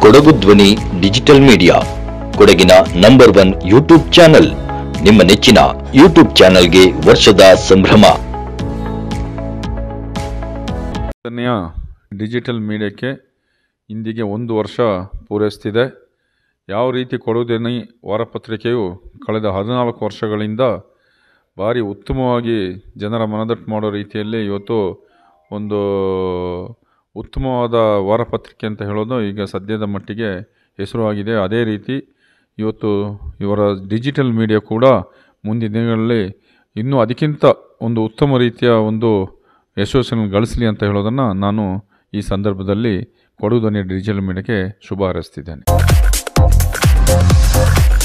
Kodagu Dhwani digital media ಕೊಡಗಿನ number one YouTube channel ನಿಮ್ಮ ನೆಚ್ಚಿನ ಯೂಟ್ಯೂಬ್ ಚಾನೆಲ್ಗೆ ವರ್ಷದ ಸಂಭ್ರಮ ಧನ್ಯ ಡಿಜಿಟಲ್ ಮೀಡಿಯಾಕ್ಕೆ ಇಂದಿಗೆ ಒಂದು ವರ್ಷ ಪೂರೈಸ್ತಿದೆ ಯಾವ ರೀತಿ ಕೊಡುವುದೇನೆ ವಾರಪತ್ರಿಕೆಯು ಕಳೆದ ಹದಿನಾಲ್ಕು ವರ್ಷಗಳಿಂದ ಭಾರಿ ಉತ್ತಮವಾಗಿ ಜನರ ಮನದಟ್ಟು ಮಾಡೋ ರೀತಿಯಲ್ಲಿ ಇವತ್ತು ಒಂದು ಉತ್ತಮವಾದ ವಾರಪತ್ರಿಕೆ ಅಂತ ಹೇಳೋದು ಈಗ ಸದ್ಯದ ಮಟ್ಟಿಗೆ ಹೆಸರುವಾಗಿದೆ ಅದೇ ರೀತಿ ಇವತ್ತು ಇವರ ಡಿಜಿಟಲ್ ಮೀಡಿಯಾ ಕೂಡ ಮುಂದಿನ ದಿನಗಳಲ್ಲಿ ಇನ್ನೂ ಅದಕ್ಕಿಂತ ಒಂದು ಉತ್ತಮ ರೀತಿಯ ಒಂದು ಯಶಸ್ಸನ್ನು ಗಳಿಸಲಿ ಅಂತ ಹೇಳೋದನ್ನು ನಾನು ಈ ಸಂದರ್ಭದಲ್ಲಿ ಕೊಡುವುದನ್ನೇ ಡಿಜಿಟಲ್ ಮೀಡಿಯಾಕ್ಕೆ ಶುಭ ಹಾರೈಸ್ತಿದ್ದೇನೆ